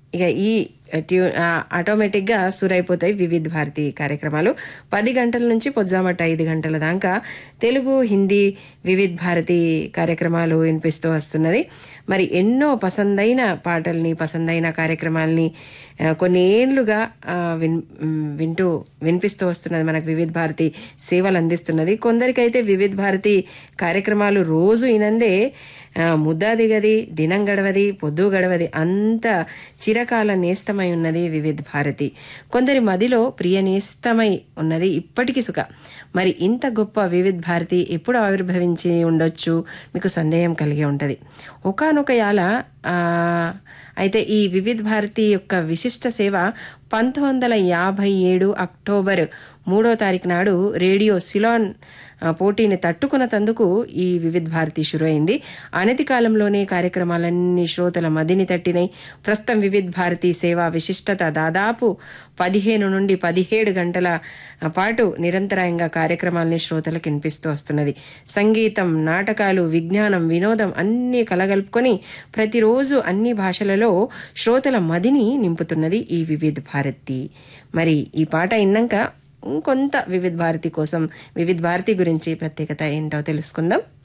ఇక ఈ ట్యూ ఆ, ఆటోమేటిక్గా సురైపోతాయి వివిధ భారతి కార్యక్రమాలు పది గంటల నుంచి పొద్దుమట ఐదు గంటల దాకా తెలుగు హిందీ వివిధ భారతి కార్యక్రమాలు వినిపిస్తూ వస్తున్నది మరి ఎన్నో పసందైన పాటల్ని పసందైన కార్యక్రమాల్ని ఆ, కొన్ని ఏళ్లుగా ఆ, విన్ మ్, వింటూ వినిపిస్తూ వస్తున్నది మనకు వివిధ భారతి సేవలు అందిస్తున్నది కొందరికైతే వివిధ భారతి కార్యక్రమాలు రోజు ఇనందే ఆ, ముద్దా దిగది దినం గడవది పొద్దు గడవది అంత చిరకాల నేస్తమై ఉన్నది వివిధ భారతి కొందరి మదిలో ప్రియ నేస్తమై ఉన్నది ఇప్పటికీ సుఖ మరి ఇంత గొప్ప వివిధ భారతి ఎప్పుడు ఆవిర్భవించి ఉండొచ్చు మీకు సందేహం కలిగి ఉంటుంది ఒకనొక యాల ఆ, అయితే ఈ వివిధ భారతి యొక్క విశిష్ట సేవ పంతొమ్మిది వందల యాభై ఏడు అక్టోబర్ మూడో తారీఖు నాడు రేడియో సిలాన్ ఆ, పోటీని తట్టుకున్నతందుకు ఈ వివిధ భారతి షురువైంది అనతి కాలంలోనే కార్యక్రమాలన్నీ శ్రోతల మదిని తట్టినాయి ప్రస్తుతం వివిధ భారతి సేవా విశిష్టత దాదాపు పదిహేను నుండి పదిహేడు గంటల పాటు నిరంతరాయంగా కార్యక్రమాలని శ్రోతలకు వినిపిస్తూ వస్తున్నది సంగీతం నాటకాలు విజ్ఞానం వినోదం అన్నీ కలగలుపుకొని ప్రతిరోజు అన్ని భాషలలో శ్రోతల మదిని నింపుతున్నది ఈ వివిధ భారతి మరి ఈ పాట విన్నాక ఇంకొంత వివిధ భారతి కోసం వివిధ భారతి గురించి ప్రత్యేకత ఏంటో తెలుసుకుందాం